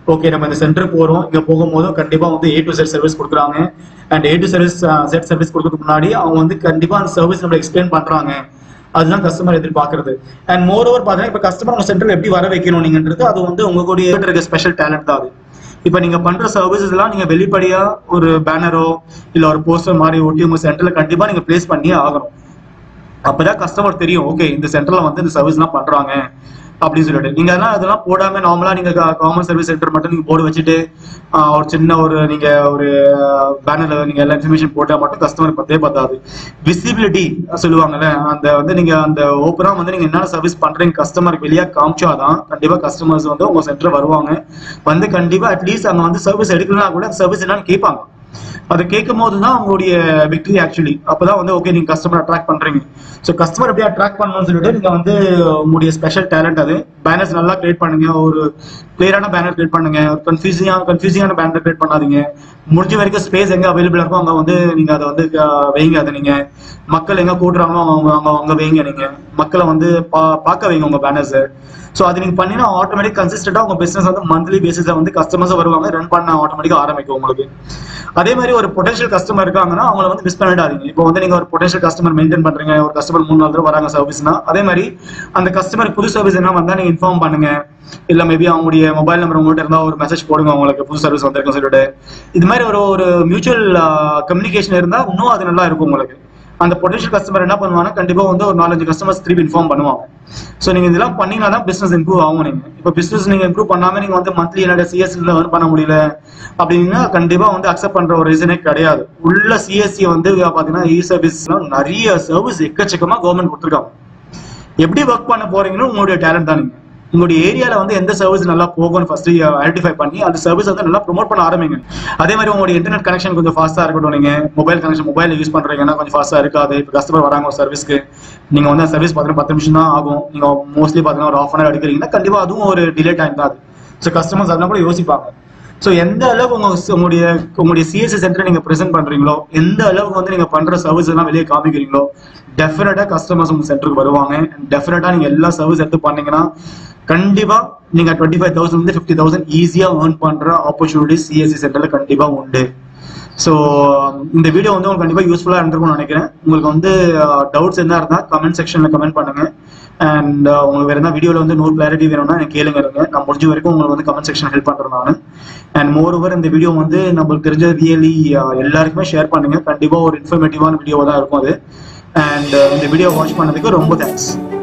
ஓகே நம்ம இந்த சென்டர் போறோம் இங்க போகும்போதும் கண்டிப்பா வந்து ஏ டு செட் சர்வீஸ் கொடுக்குறாங்க and A to service Z service கொடுக்கறதுக்கு முன்னாடி அவங்க வந்து கண்டிப்பா அந்த சர்வீஸ் நம்ம எக்ஸ்பிளைன் பண்றாங்க அதுதான் கஸ்டமர் எதிர்பார்க்கறது அண்ட் மோர் ஓவர் பார்த்தீங்கன்னா இப்போ கஸ்டமர் உங்க சென்டர் எப்படி வர வைக்கணும் நீங்கன்றது அது வந்து உங்களுடைய இருக்க ஸ்பெஷல் டேலண்ட் தான் அது இப்போ நீங்க பண்ற சர்வீசஸ் எல்லாம் நீங்க வெளிப்படையா ஒரு பேனரோ இல்ல ஒரு போஸ்டர் மாதிரி ஒட்டி உங்க சென்டர்ல கண்டிப்பா நீங்க பிளேஸ் பண்ணியே ஆகணும் அப்பதான் கஸ்டமர் தெரியும் ஓகே இந்த சென்டர்ல வந்து இந்த சர்வீஸ் எல்லாம் பண்றாங்க அப்படின்னு சொல்லிட்டு நீங்க அதெல்லாம் அதெல்லாம் போடாம நார்மலா நீங்க காமன் சர்வீஸ் சென்டர் மட்டும் நீங்க போர்டு வச்சுட்டு ஆஹ், ஒரு சின்ன ஒரு நீங்க ஒரு பேனர்ல நீங்க எல்லா இன்ஃபர்மேஷன் போட்டா மட்டும் கஸ்டமர் பத்தே பத்தாது விசிபிலிட்டி சொல்லுவாங்கல்ல அந்த வந்து நீங்க அந்த ஓப்பனா வந்து நீங்க என்னென்ன சர்வீஸ் பண்றீங்க கஸ்டமர் வெளியா காமிச்சாதான் கண்டிப்பா கஸ்டமர்ஸ் வந்து உங்க சென்டர் வருவாங்க வந்து கண்டிப்பா அட்லீஸ்ட் அங்க வந்து சர்வீஸ் எடுக்கலனா கூட சர்வீஸ் என்னன்னு கேட்பாங்க அதை கேட்கும் போது தான் உங்களுடைய விக்டரி ஆக்சுவலி அப்பதான் வந்து ஓகே நீங்க கஸ்டமர் அட்ராக்ட் பண்றீங்க ஸோ கஸ்டமர் எப்படி அட்ராக்ட் பண்ணணும்னு சொல்லிட்டு நீங்க வந்து உங்களுடைய ஸ்பெஷல் டேலண்ட் அது பேனர்ஸ் நல்லா கிரியேட் பண்ணுங்க ஒரு கிளியரான பேனர் கிரியேட் பண்ணுங்க ஒரு கன்ஃபியூசிங்கான கன்ஃபியூசிங்கான பேனர் கிரியேட் பண்ணாதீங்க முடிஞ்ச வரைக்கும் ஸ்பேஸ் எங்க அவைலபிளா இருக்கோ அங்க வந்து நீங்க அதை வந்து அஹ், வைங்க அதை நீங்க மக்கள் எங்க கூட்டுறாங்களோ அவங்க அவங்க அங்க வைங்க நீங்க மக்களை வந்து பா பார்க்க வைங்க உங்க பேனர்ஸ் ஸோ அது நீங்க பண்ணினா ஆட்டோமேட்டிக் கன்சிஸ்டண்டா உங்க பிசினஸ் வந்து மந்த்லி பேசிஸ்ல வந்து கஸ்டமர்ஸ் வருவாங்க ரன் பண்ண ஆட்டோமேட்டிக்கா ஆரம்பிக்கும் உங்களுக்கு அதே மாதிரி ஒரு பொட்டன்ஷியல் கஸ்டமர் இருக்காங்கன்னா அவங்கள வந்து மிஸ் பண்ணிடாதீங்க இப்போ வந்து நீங்க ஒரு பொட்டன்ஷியல் கஸ்டமர் மெயின்டைன் பண்றீங்க ஒரு கஸ்டமர் மூணு நாள் தடவை வராங்க சர்வீஸ்னா அதே மாதிரி அந்த கஸ்டமர் புது சர்வீஸ் என்ன வந்தா நீங்க இன்ஃபார்ம் பண்ணுங்க இல்ல மேபி அவங்களுடைய மொபைல் நம்பர் உங்கள்கிட்ட இருந்தா ஒரு மெசேஜ் போடுங்க அவங்களுக்கு புது சர்வீஸ் வந்திருக்குன்னு சொல்லிட்டு இது மாதிரி ஒரு ஒரு மியூச்சுவல் கம்யூனிகேஷன் இருந்தா இன்னும் அது நல்லா இருக்கும் உங்களுக்கு அந்த பொட்டன்ஷியல் கஸ்டமர் என்ன பண்ணுவாங்கன்னா கண்டிப்பா வந்து ஒரு நாலஞ்சு கஸ்டமர்ஸ் திருப்பி இன்ஃபார்ம் பண்ணுவாங்க ஸோ நீங்க இதெல்லாம் பண்ணீங்கன்னா தான் பிசினஸ் இம்ப்ரூவ் ஆகும் நீங்க இப்போ பிசினஸ் நீங்க இம்ப்ரூவ் பண்ணாம நீங்க வந்து மந்த்லி என்னோட சிஎஸ்ல earn பண்ண முடியல அப்படின்னா கண்டிப்பா வந்து அக்செப்ட் பண்ற ஒரு ரீசனே கிடையாது உள்ள சிஎஸ்சி வந்து பாத்தீங்கன்னா இ சர்வீஸ் நிறைய சர்வீஸ் எக்கச்சக்கமா கவர்மெண்ட் கொடுத்துருக்காங்க எப்படி ஒர்க் பண்ண போறீங்கன்னு உங்களுடைய டேலண்ட் தான் நீங்க உங்களுடைய ஏரியால வந்து எந்த சர்வீஸ் நல்லா போகும்னு ஃபர்ஸ்ட் ஐடென்டிஃபை பண்ணி அந்த சர்வீஸ் வந்து நல்லா ப்ரோமோட் பண்ண ஆரம்பிங்க அதே மாதிரி உங்களுடைய இன்டர்நெட் கனெக்ஷன் கொஞ்சம் ஃபாஸ்டா இருக்கட்டும் நீங்க மொபைல் கனெக்ஷன் மொபைல் யூஸ் பண்றீங்கன்னா கொஞ்சம் ஃபாஸ்டா இருக்காது இப்போ கஸ்டமர் வராங்க ஒரு சர்வீஸ்க்கு நீங்க வந்து சர்வீஸ் பார்த்தீங்கன்னா பத்து நிமிஷம் தான் ஆகும் நீங்க மோஸ்ட்லி பார்த்தீங்கன்னா ஒரு ஆஃப் அன் அடிக்கிறீங்கன்னா கண்டிப்பா அதுவும் ஒரு டிலே டைம் தான் அது ஸோ கஸ்டமர்ஸ் அதெல்லாம் கூட யோசிப்பாங்க ஸோ எந்த அளவுக்கு உங்க உங்களுடைய உங்களுடைய சிஎஸ்சி சென்டர் நீங்க ப்ரெசென்ட் பண்றீங்களோ எந்த அளவுக்கு வந்து நீங்க பண்ற சர்வீஸ் எல்லாம் வெளியே காமிக்கிறீங்களோ டெஃபினட்டா கஸ்டமர்ஸ் உங்க சென்டருக்கு வருவாங்க டெஃபினட்டா நீங்க எல்லா சர்வீஸ் எடுத்து பண்ணீங்கன்னா கண்டிப்பா நீங்க டுவெண்ட்டி ஃபைவ் தௌசண்ட் வந்து ஃபிஃப்டி தௌசண்ட் ஈஸியா ஏர்ன் பண்ற ஆப்பர்ச்சுனிட்டி சிஎஸ்சி சென்டர்ல கண்டிப்பா உண்டு ஸோ இந்த வீடியோ வந்து உங்களுக்கு கண்டிப்பாக யூஸ்ஃபுல்லாக இருந்திருக்கும்னு நினைக்கிறேன் உங்களுக்கு வந்து டவுட்ஸ் என்ன இருந்தால் கமெண்ட் செக்ஷனில் கமெண்ட் பண்ணுங்க அண்ட் உங்களுக்கு வேறு என்ன வீடியோவில் வந்து நூறு கிளாரிட்டி வேணும்னா எனக்கு கேளுங்க இருங்க நான் முடிஞ்ச வரைக்கும் உங்களுக்கு வந்து கமெண்ட் செக்ஷன் ஹெல்ப் பண்ணுறேன் நான் அண்ட் மோர் ஓவர் இந்த வீடியோ வந்து நம்மளுக்கு தெரிஞ்ச ரியலி எல்லாருக்குமே ஷேர் பண்ணுங்க கண்டிப்பாக ஒரு இன்ஃபர்மேட்டிவான வீடியோவாக தான் இருக்கும் அது அண்ட் இந்த வீடியோ வாட்ச் பண்ணதுக்கு ரொம்ப தேங்க்ஸ்